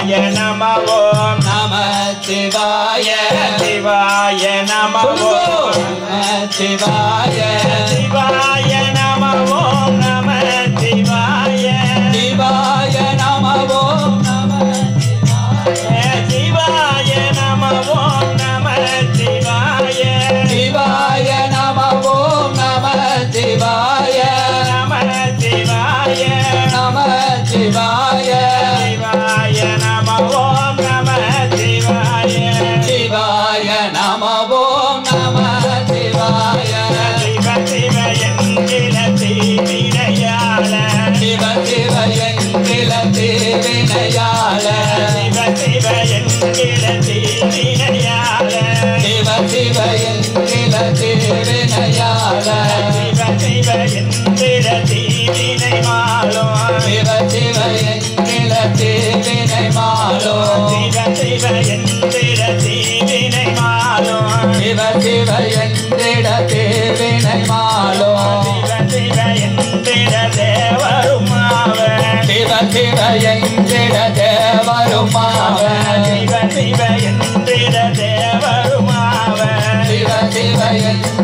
சிவாய நம ஓம் நம சிவாய சிவாய நம ஓம் நம சிவாய சிவாய நம ஓம் நம சிவாய சிவாய நம ஓம் நம சிவாய நம ஓம் நம சிவாய சிவாய நம ஓம் நம சிவாய நம சிவாய நம சிவாய சிவாய நம ஓம் நம சிவாய சிவாய நம ஓம் நம சிவாய சிவ சிவ என்கிற தீவினையாள சிவ சிவ என்கிற தேவினையாள சிவ சிவ என்கிற தீவினையாள சிவ சிவ என்கிற தேவினையாள சிவ சிவ என்கிற தீவினை மாலும் சிவ சிவ என்கிற தேவினை மாலோ சிவ சிவ என்கிற தீவினை மாலும் சிவ சிவ என்கிற தேவினை மாலோ சிவ சிவ என்கிற தேவருமாவன் சிவ சிவ என்கிற தேவருமாவன் சிவ சிவ என்கிற தேவருமாவன் சிவ சிவ என்கிற